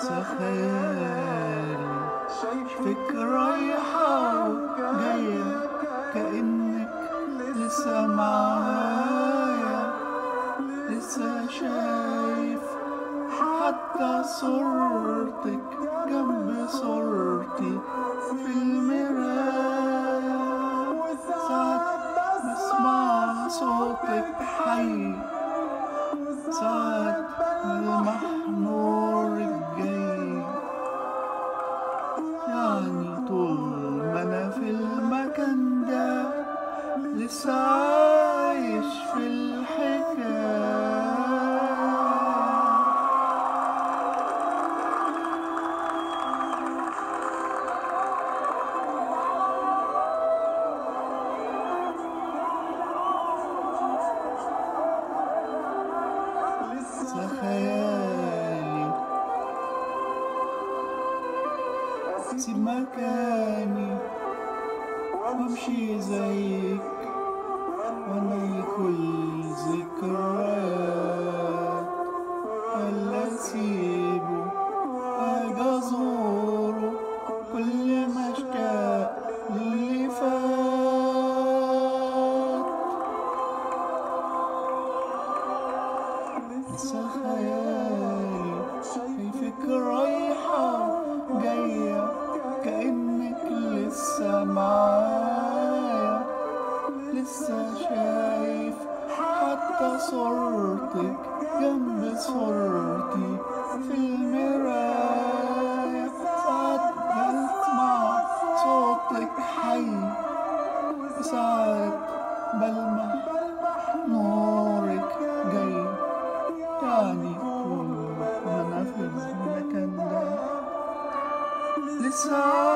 تخيل شايفك رايحة وجاية كأنك لسه معايا لسه شايف حتى صورتك جنب صورتي في المراية ساعات بسمع صوتك حي ساعات بلمح نورك جاي يعني طول ما انا في المكان ده لسه عايش في الحكاية لسه خيالي سيب مكاني وامشي زيك وانا كل ذكريات ولا اسيبه اجي ازوره كل ما اشتاق للي فات لسه خيالي شايفك رايحة جاية كأنك لسه معايا لسه شايف حتى صورتك جنب صورتي في المراية ساعات بسمع صوتك حي ساعات بلمح نورك جاي يعني طول ما انا في المكان ده لسه